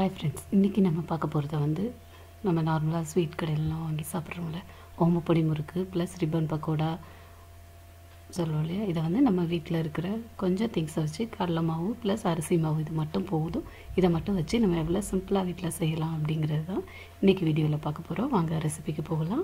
hi friends இன்றைக்கி நம்ம பார்க்க போகிறது வந்து நம்ம நார்மலாக ஸ்வீட் கடையிலலாம் வாங்கி சாப்பிட்றோம்ல ஓமப்பொடி முறுக்கு ப்ளஸ் ரிப்பன் பக்கோடா சொல்லுவோம் இல்லையா இதை வந்து நம்ம வீட்டில் இருக்கிற கொஞ்சம் திங்ஸை வச்சு கடலை மாவு ப்ளஸ் அரிசி மாவு இது மட்டும் போதும் இதை மட்டும் வச்சு நம்ம எவ்வளோ சிம்பிளாக வீட்டில் செய்யலாம் அப்படிங்கிறது தான் இன்றைக்கி வீடியோவில் பார்க்க போகிறோம் வாங்க ரெசிபிக்கு போகலாம்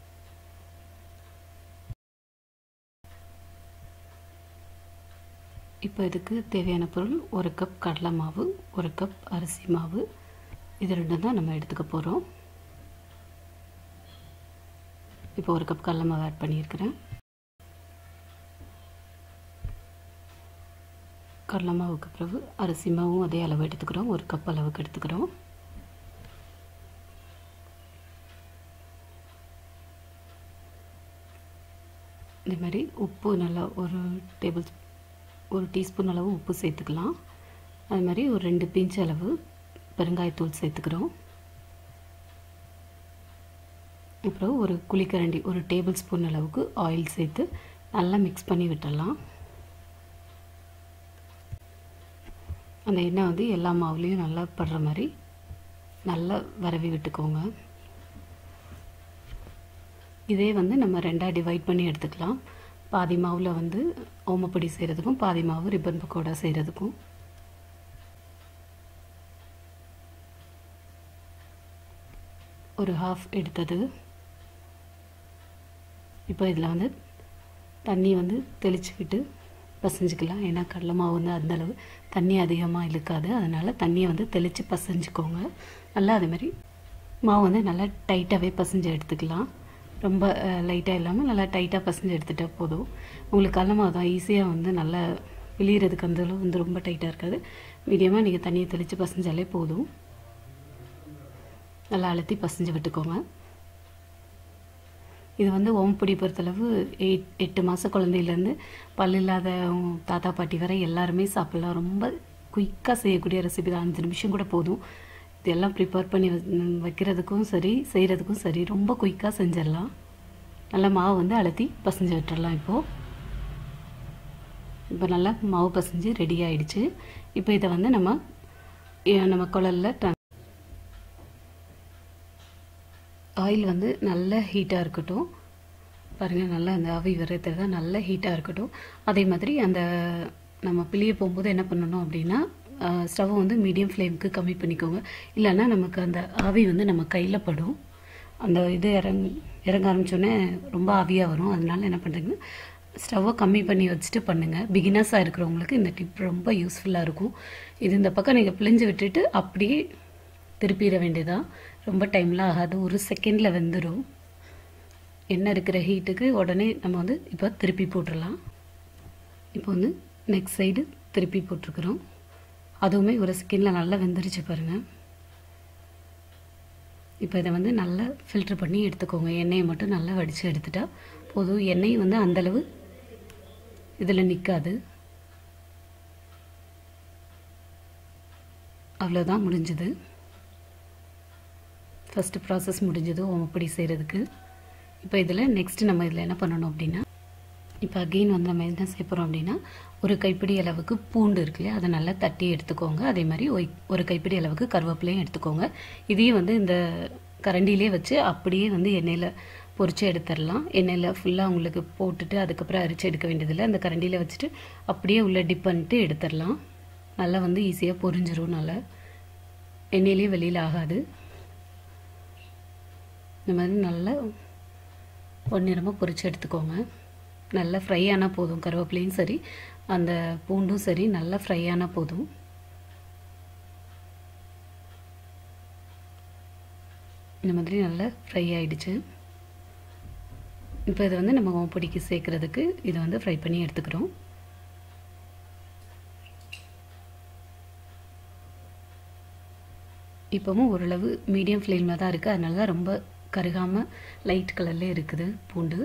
இப்போ இதுக்கு தேவையான பொருள் ஒரு கப் கடலை மாவு ஒரு கப் அரிசி மாவு இது ரெண்டும் தான் நம்ம எடுத்துக்க போகிறோம் இப்போ ஒரு கப் கடலை மாவு ஆட் பண்ணியிருக்கிறேன் கடலை மாவுக்கு பிறகு அரிசி மாவும் அதே அளவு எடுத்துக்கிறோம் ஒரு கப் அளவுக்கு எடுத்துக்கிறோம் இதே மாதிரி உப்பு நல்லா ஒரு டேபிள் ஒரு டீஸ்பூன் அளவு உப்பு சேர்த்துக்கலாம் அது மாதிரி ஒரு ரெண்டு பிஞ்ச் அளவு பெருங்காயத்தூள் சேர்த்துக்கிறோம் அப்புறம் ஒரு குழிக்கரண்டி ஒரு டேபிள் ஸ்பூன் அளவுக்கு ஆயில் சேர்த்து நல்லா மிக்ஸ் பண்ணி விட்டுடலாம் அந்த எண்ணெய் வந்து எல்லா மாவுலேயும் நல்லா படுற மாதிரி நல்லா வரவி விட்டுக்கோங்க இதே வந்து நம்ம ரெண்டாக டிவைட் பண்ணி எடுத்துக்கலாம் பாதி மாவில் வந்து ஓமப்பொடி செய்கிறதுக்கும் பாதி மாவு ரிப்பன் பக்கோடா செய்கிறதுக்கும் ஒரு ஹாஃப் எடுத்தது இப்போ இதில் வந்து தண்ணி வந்து தெளித்து விட்டு பசைஞ்சிக்கலாம் ஏன்னா கடலை மாவு வந்து அந்தளவு தண்ணி அதிகமாக இழுக்காது அதனால் தண்ணியை வந்து தெளித்து பசைஞ்சிக்கோங்க நல்லா அதேமாதிரி மாவு வந்து நல்லா டைட்டாகவே பசைஞ்சு எடுத்துக்கலாம் ரொம்ப லைட்டாக இல்லாமல் நல்லா டைட்டாக பசைஞ்சு எடுத்துகிட்டா போதும் உங்களுக்கு கடல மாவு தான் ஈஸியாக வந்து நல்லா வெளியிறதுக்கு அந்தளவு வந்து ரொம்ப டைட்டாக இருக்காது மீடியமாக நீங்கள் தண்ணியை தெளித்து பசைஞ்சாலே போதும் நல்லா அழுத்தி பசைஞ்சு விட்டுக்கோங்க இது வந்து ஓம்பொடி பொறுத்தளவு எயிட் எட்டு மாத குழந்தையிலேருந்து பல் இல்லாத தாத்தா பாட்டி வரை எல்லாருமே சாப்பிட்லாம் ரொம்ப குயிக்காக செய்யக்கூடிய ரெசிபி தான் அஞ்சு நிமிஷம் கூட போதும் இதெல்லாம் ப்ரிப்பேர் பண்ணி வைக்கிறதுக்கும் சரி செய்கிறதுக்கும் சரி ரொம்ப குயிக்காக செஞ்சிடலாம் நல்லா மாவு வந்து அழுத்தி பசைஞ்சு விட்டுறலாம் இப்போது இப்போ நல்லா மாவு பசைஞ்சு ரெடி ஆகிடுச்சு இப்போ இதை வந்து நம்ம நம்ம குழலில் ஆயில் வந்து நல்ல ஹீட்டாக இருக்கட்டும் பாருங்கள் நல்லா அந்த ஆவி வர்றது தான் நல்ல ஹீட்டாக இருக்கட்டும் அதே மாதிரி அந்த நம்ம பிழிய போகும்போது என்ன பண்ணணும் அப்படின்னா ஸ்டவ்வை வந்து மீடியம் ஃப்ளேமுக்கு கம்மி பண்ணிக்கோங்க இல்லைன்னா நமக்கு அந்த ஆவி வந்து நம்ம கையில் படும் அந்த இது இறங் இறங்க ஆரம்பித்தோடனே ரொம்ப ஆவியாக வரும் அதனால என்ன பண்ணுறீங்கன்னா ஸ்டவ்வை கம்மி பண்ணி வச்சுட்டு பண்ணுங்கள் பிகினர்ஸாக இருக்கிறவங்களுக்கு இந்த டிப் ரொம்ப யூஸ்ஃபுல்லாக இருக்கும் இது இந்த பக்கம் நீங்கள் பிழிஞ்சு விட்டுட்டு அப்படியே திருப்பிட வேண்டியதான் ரொம்ப டைம்லாம் ஆகாது ஒரு செகண்டில் வெந்துடும் எண்ணெய் இருக்கிற ஹீட்டுக்கு உடனே நம்ம வந்து இப்போ திருப்பி போட்டுடலாம் இப்போ வந்து நெக்ஸ்ட் சைடு திருப்பி போட்டிருக்கிறோம் அதுவுமே ஒரு செகண்டில் நல்லா வெந்துருச்சு பாருங்கள் இப்போ இதை வந்து நல்லா ஃபில்ட்ரு பண்ணி எடுத்துக்கோங்க எண்ணெயை மட்டும் நல்லா வடித்து எடுத்துட்டா போதும் எண்ணெய் வந்து அந்தளவு இதில் நிற்காது அவ்வளோதான் முடிஞ்சது ஃபஸ்ட்டு ப்ராசஸ் முடிஞ்சது ஓமப்படி செய்கிறதுக்கு இப்போ இதில் நெக்ஸ்ட்டு நம்ம இதில் என்ன பண்ணணும் அப்படின்னா இப்போ அகெயின் வந்து நம்ம என்ன செய்ய போகிறோம் அப்படின்னா ஒரு கைப்பிடி அளவுக்கு பூண்டு இருக்கு இல்லையா அதை நல்லா தட்டி எடுத்துக்கோங்க அதே மாதிரி ஒரு கைப்பிடி அளவுக்கு கருவேப்பிலையும் எடுத்துக்கோங்க இதையும் வந்து இந்த கரண்டிலே வச்சு அப்படியே வந்து எண்ணெயில் பொறிச்சு எடுத்துடலாம் எண்ணெயில் ஃபுல்லாக உங்களுக்கு போட்டுட்டு அதுக்கப்புறம் அரிச்சு எடுக்க வேண்டியதில்லை அந்த கரண்டியில் வச்சுட்டு அப்படியே உள்ளே டிப் பண்ணிட்டு எடுத்துடலாம் நல்லா வந்து ஈஸியாக பொரிஞ்சிரும் நல்லா எண்ணெயிலே வெளியில் ஆகாது இந்த மாதிரி நல்லா பொன்னிறமாக பொரிச்சு எடுத்துக்கோங்க நல்லா ஃப்ரை ஆனால் போதும் கருவேப்பிலையும் சரி அந்த பூண்டும் சரி நல்லா ஃப்ரை ஆனால் போதும் இந்த மாதிரி நல்லா ஃப்ரை ஆகிடுச்சு இப்போ இதை வந்து நம்ம ஓம்பொடிக்கு சேர்க்குறதுக்கு இதை வந்து ஃப்ரை பண்ணி எடுத்துக்கிறோம் இப்போவும் ஓரளவு மீடியம் ஃப்ளேமில் தான் இருக்குது அதனால தான் ரொம்ப கருகாமல் லைட் கலரில் இருக்குது பூண்டு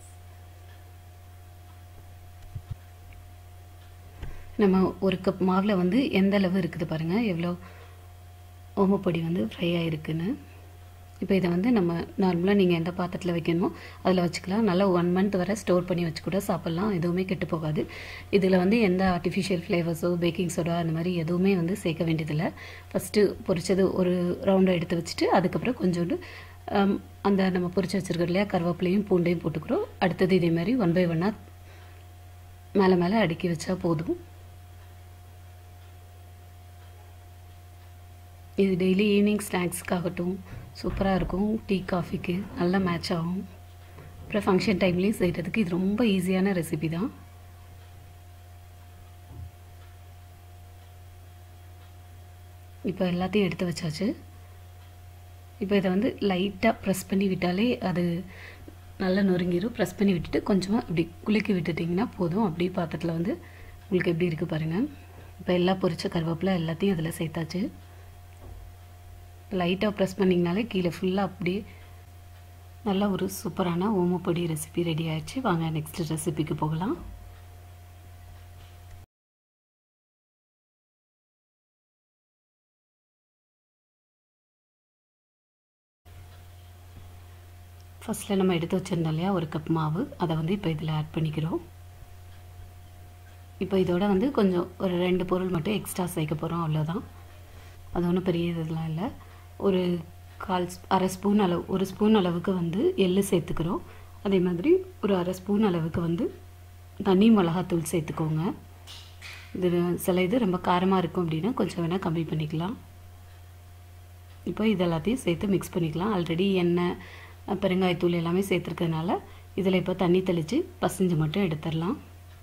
நம்ம ஒரு கப் மாவில் வந்து எந்த அளவு இருக்குது பாருங்கள் எவ்வளோ ஓமப்பொடி வந்து ஃப்ரை ஆகிருக்குன்னு இப்போ இதை வந்து நம்ம நார்மலாக நீங்கள் எந்த பாத்திரத்தில் வைக்கணுமோ அதில் வச்சுக்கலாம் நல்லா ஒன் மந்த் வரை ஸ்டோர் பண்ணி வச்சு கூட சாப்பிட்லாம் எதுவுமே கெட்டு போகாது இதில் வந்து எந்த ஆர்டிஃபிஷியல் ஃப்ளேவர்ஸோ பேக்கிங் சோடா அந்த மாதிரி எதுவுமே வந்து சேர்க்க வேண்டியதில்லை ஃபஸ்ட்டு பொரிச்சது ஒரு ரவுண்டை எடுத்து வச்சுட்டு அதுக்கப்புறம் கொஞ்சோண்டு ஆம், அந்த நம்ம பொரிச்சு வச்சுருக்கோம் இல்லையா கருவேப்பிலையும் பூண்டையும் போட்டுக்கிறோம் அடுத்தது இதே மாதிரி ஒன் பை ஒன்னாக மேலே மேலே அடுக்கி வச்சா போதும் இது டெய்லி ஈவினிங் ஸ்நாக்ஸ்க்காகட்டும் சூப்பராக இருக்கும் டீ காஃபிக்கு நல்லா மேட்ச் ஆகும் அப்புறம் ஃபங்க்ஷன் டைம்லேயும் செய்கிறதுக்கு இது ரொம்ப ஈஸியான ரெசிபி தான் இப்போ எல்லாத்தையும் எடுத்து வச்சாச்சு இப்போ இதை வந்து லைட்டாக ப்ரெஸ் பண்ணி விட்டாலே அது நல்லா நொறுங்கிடும் ப்ரெஸ் பண்ணி விட்டுட்டு கொஞ்சமாக இப்படி குலுக்கி விட்டுட்டிங்கன்னா போதும் அப்படியே பாத்திரத்தில் வந்து உங்களுக்கு எப்படி இருக்குது பாருங்கள் இப்போ எல்லாம் பொரிச்ச கருவேப்பிலை எல்லாத்தையும் அதில் சேர்த்தாச்சு லைட்டாக ப்ரெஸ் பண்ணிங்கனாலே கீழே ஃபுல்லாக அப்படியே நல்ல ஒரு சூப்பரான ஓமப்பொடி ரெசிபி ரெடி ஆயிடுச்சு வாங்க நெக்ஸ்ட் ரெசிபிக்கு போகலாம் ஃபஸ்ட்டில் நம்ம எடுத்து வச்சிருந்தோம் இல்லையா ஒரு கப் மாவு அதை வந்து இப்போ இதில் ஆட் பண்ணிக்கிறோம் இப்போ இதோட வந்து கொஞ்சம் ஒரு ரெண்டு பொருள் மட்டும் எக்ஸ்ட்ரா சேர்க்க போகிறோம் அவ்வளோதான் அது ஒன்றும் பெரிய இதெல்லாம் இல்லை ஒரு கால் ஸ்- அரை ஸ்பூன் அளவு ஒரு ஸ்பூன் அளவுக்கு வந்து எள்ளு சேர்த்துக்கிறோம் அதே மாதிரி ஒரு அரை ஸ்பூன் அளவுக்கு வந்து தனி மிளகாத்தூள் சேர்த்துக்கோங்க இது சில இது ரொம்ப காரமாக இருக்கும் அப்படின்னா கொஞ்சம் வேணால் கம்மி பண்ணிக்கலாம் இப்போ இது எல்லாத்தையும் சேர்த்து மிக்ஸ் பண்ணிக்கலாம் ஆல்ரெடி எண்ணெய் அஹ், பெருங்காயத்தூள் எல்லாமே சேர்த்துருக்கறனால இதில் இப்போ தண்ணி தெளித்து பசஞ்சு மட்டும் எடுத்துடலாம்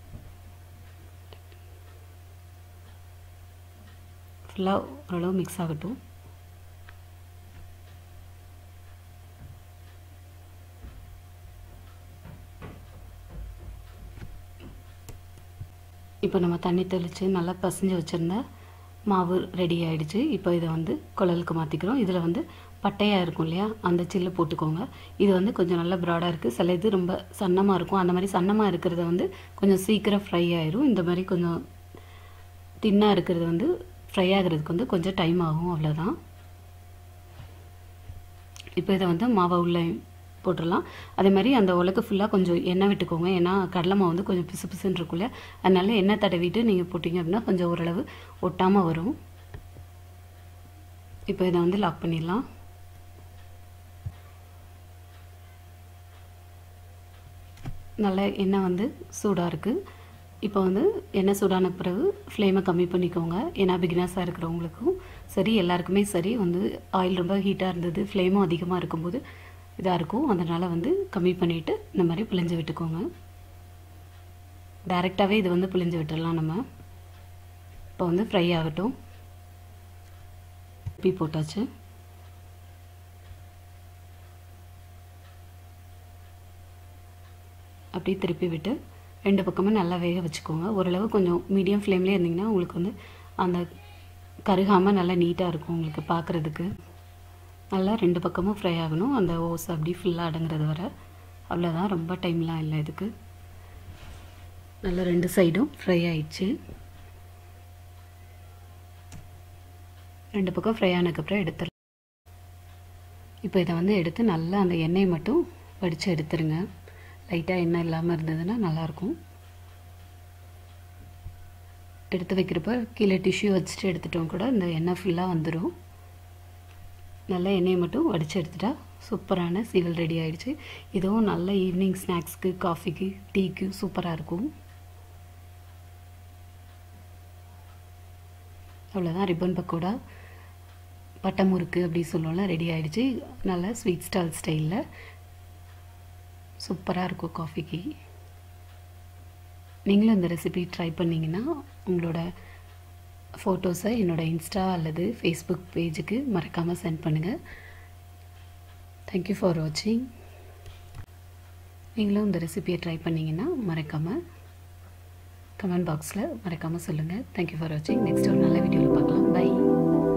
ஃபுல்லாக ஓரளவு மிக்ஸ் ஆகட்டும் இப்போ நம்ம தண்ணி தெளித்து நல்லா பசஞ்சு வச்சுருந்த மாவு ரெடி ஆயிடுச்சு இப்போ இதை வந்து குழலுக்கு மாற்றிக்கிறோம் இதில் வந்து பட்டையாக இருக்கும் இல்லையா அந்த சில்லு போட்டுக்கோங்க இது வந்து கொஞ்சம் நல்லா ப்ராடாக இருக்குது சில இது ரொம்ப சன்னமாக இருக்கும் அந்த மாதிரி சன்னமாக இருக்கிறத வந்து கொஞ்சம் சீக்கிரம் ஃப்ரை ஆயிரும் இந்த மாதிரி கொஞ்சம் தின்னாக இருக்கிறது வந்து ஃப்ரை ஆகிறதுக்கு வந்து கொஞ்சம் டைம் ஆகும் அவ்வளோதான் இப்போ இதை வந்து மாவை உள்ளே போட்டுடலாம் அதே மாதிரி அந்த உலக்கு ஃபுல்லாக கொஞ்சம் எண்ணெய் விட்டுக்கோங்க ஏன்னா கடலை மாவு வந்து கொஞ்சம் பிசு பிசுன்னு இருக்கும் இல்லையா அதனால எண்ணெய் தடவிட்டு நீங்கள் போட்டிங்க அப்படின்னா கொஞ்சம் ஓரளவு ஒட்டாமல் வரும் இப்போ இதை வந்து லாக் பண்ணிடலாம் நல்ல எண்ணெய் வந்து சூடாக இருக்குது இப்போ வந்து எண்ணெய் சூடான பிறகு ஃப்ளேமை கம்மி பண்ணிக்கோங்க ஏன்னா பிகினர்ஸாக இருக்கிறவங்களுக்கும் சரி எல்லாருக்குமே சரி வந்து ஆயில் ரொம்ப ஹீட்டாக இருந்தது ஃப்ளேமும் அதிகமாக இருக்கும்போது இதாக இருக்கும் அதனால் வந்து கம்மி பண்ணிவிட்டு இந்த மாதிரி பிழிஞ்சு விட்டுக்கோங்க டைரெக்டாகவே இது வந்து பிழிஞ்சு விட்டுடலாம் நம்ம இப்போ வந்து ஃப்ரை ஆகட்டும் பீ போட்டாச்சு அப்படியே திருப்பி விட்டு ரெண்டு பக்கமும் நல்லா வேக வச்சுக்கோங்க ஓரளவு கொஞ்சம் மீடியம் ஃப்ளேம்லேயே இருந்தீங்கன்னா உங்களுக்கு வந்து அந்த கருகாமல் நல்லா நீட்டாக இருக்கும் உங்களுக்கு பார்க்குறதுக்கு நல்லா ரெண்டு பக்கமும் ஃப்ரை ஆகணும் அந்த ஓஸ் அப்படி ஃபுல்லாக அடங்குறது வர அவ்வளோதான் ரொம்ப டைம்லாம் இல்லை இதுக்கு நல்லா ரெண்டு சைடும் ஃப்ரை ஆயிடுச்சு ரெண்டு பக்கம் ஃப்ரை ஆனதுக்கப்புறம் எடுத்துடலாம் இப்போ இதை வந்து எடுத்து நல்லா அந்த எண்ணெய் மட்டும் வடித்து எடுத்துருங்க லைட்டாக எண்ணெய் இல்லாமல் இருந்ததுன்னா நல்லாயிருக்கும் எடுத்து வைக்கிறப்ப கீழே டிஷ்யூ வச்சுட்டு எடுத்துட்டோம் கூட இந்த எண்ணெய் ஃபுல்லாக வந்துடும் நல்லா எண்ணெயை மட்டும் வடித்து எடுத்துட்டா சூப்பரான சீவல் ரெடி ஆயிடுச்சு இதுவும் நல்ல ஈவினிங் ஸ்நாக்ஸ்க்கு காஃபிக்கு டீக்கு சூப்பராக இருக்கும் அவ்வளோதான் ரிப்பன் பக்கோடா பட்டை முறுக்கு அப்படி சொல்லுவோம்ல ரெடி ஆயிடுச்சு நல்லா ஸ்வீட் ஸ்டால் ஸ்டைலில் சூப்பராக இருக்கும் காஃபிக்கு நீங்களும் இந்த ரெசிபி ட்ரை பண்ணிங்கன்னா உங்களோட ஃபோட்டோஸை என்னோட இன்ஸ்டா அல்லது ஃபேஸ்புக் பேஜுக்கு மறக்காமல் சென்ட் பண்ணுங்கள் தேங்க்யூ ஃபார் வாட்சிங் நீங்களும் இந்த ரெசிபியை ட்ரை பண்ணிங்கன்னா மறக்காமல் கமெண்ட் பாக்ஸில் மறக்காமல் சொல்லுங்கள் தேங்க்யூ ஃபார் வாட்சிங் நெக்ஸ்ட் ஒரு நல்ல வீடியோவில் பார்க்கலாம் பை